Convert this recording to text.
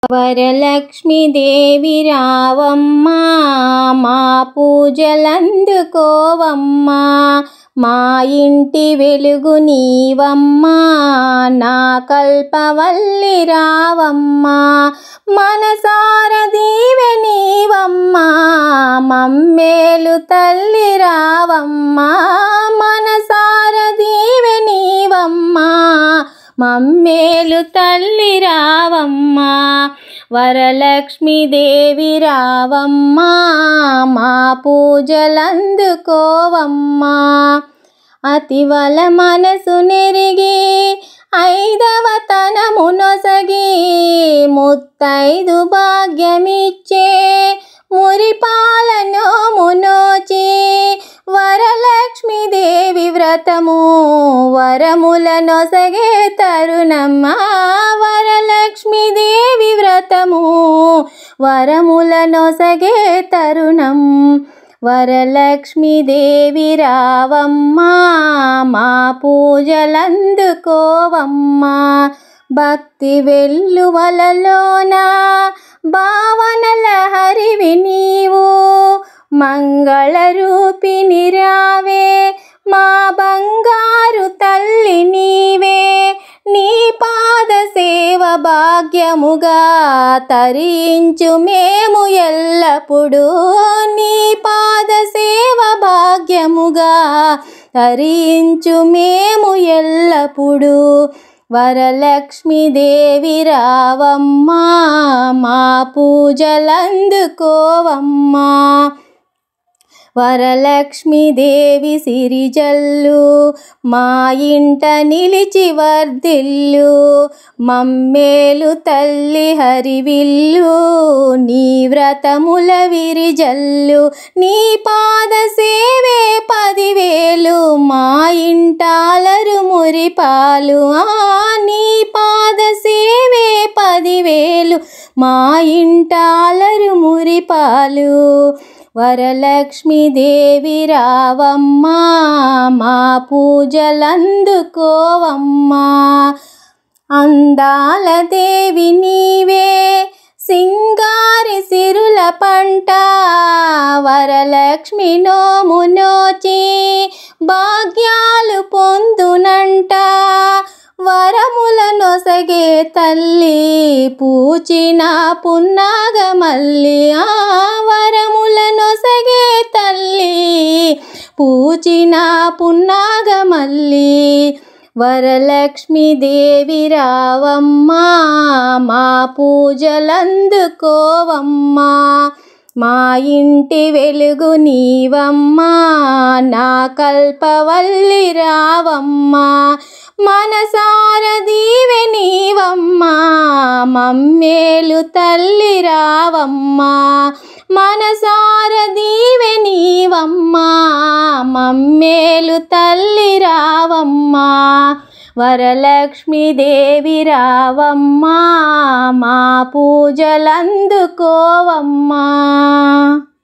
వరలక్ష్మీదేవి రావమ్మా మా పూజలందుకోవమ్మా మా ఇంటి వెలుగు నీవమ్మా నా కల్పవల్లి రావమ్మా మనసార దీవె నీవమ్మా మమ్మేలు తల్లి రావమ్మా మనసార దీవె నీవమ్మా మమ్మేలు తల్లి రావమ్మా వరలక్ష్మీదేవి రావమ్మా మా పూజలందుకోవమ్మా అతివల మనసు నెరిగి ఐదవ తనము నొసగి ముత్తైదు భాగ్యమిచ్చే మురిపాలను మునోచి వరలక్ష్మీదేవి వ్రతము వరముల నొసగే తరుణమ్మా వరలక్ష్మీదేవి వ్రతము వరముల నొసగే తరుణం వరలక్ష్మీదేవి రావమ్మా మా పూజలందుకోవమ్మా భక్తి వెల్లువలలోన భావనల హరివి నీవు మంగళరూపిణి రావే మా బంగారు తల్లి నీవే నీ పాద సేవ భాగ్యముగా తరించు మేము ఎల్లప్పుడూ నీ పాద సేవ భాగ్యముగా తరించు మేము ఎల్లప్పుడూ వరలక్ష్మీదేవి రావమ్మా మా పూజలందుకోవమ్మా వరలక్ష్మీదేవి సిరిజల్లు మా ఇంట నిలిచి వర్ధిల్లు మమ్మేలు తల్లి హరివిల్లు నీ వ్రతముల విరిజల్లు నీ పాద సేవే పదివేలు మా ఇంటాలరు మురిపాలు ఆ నీ పాద సేవే పదివేలు మా ఇంటాలరు మురిపాలు వరలక్ష్మీదేవి రావమ్మా మా పూజలందుకోవమ్మా అందాల దేవి నీవే సింగారి సిరుల పంట వరలక్ష్మి నోము నోచి భాగ్యాలు పొందునంట వరముల నొసగే తల్లి పూచిన పున్నాగమల్లి ఆ వరముల నొసగే తల్లి పూచిన పున్నాగమల్లి వరలక్ష్మీదేవి రావమ్మా మా పూజలందుకోవమ్మా మా ఇంటి వెలుగు నీవమ్మా నా కల్పవల్లి రావమ్మా మనసార దీవె నీవమ్మా మమ్మేలు తల్లి రావమ్మా మనసార దీవె నీవమ్మా మమ్మేలు తల్లి రావమ్మా వరలక్ష్మీదేవి రావమ్మా మా పూజలందుకోవమ్మా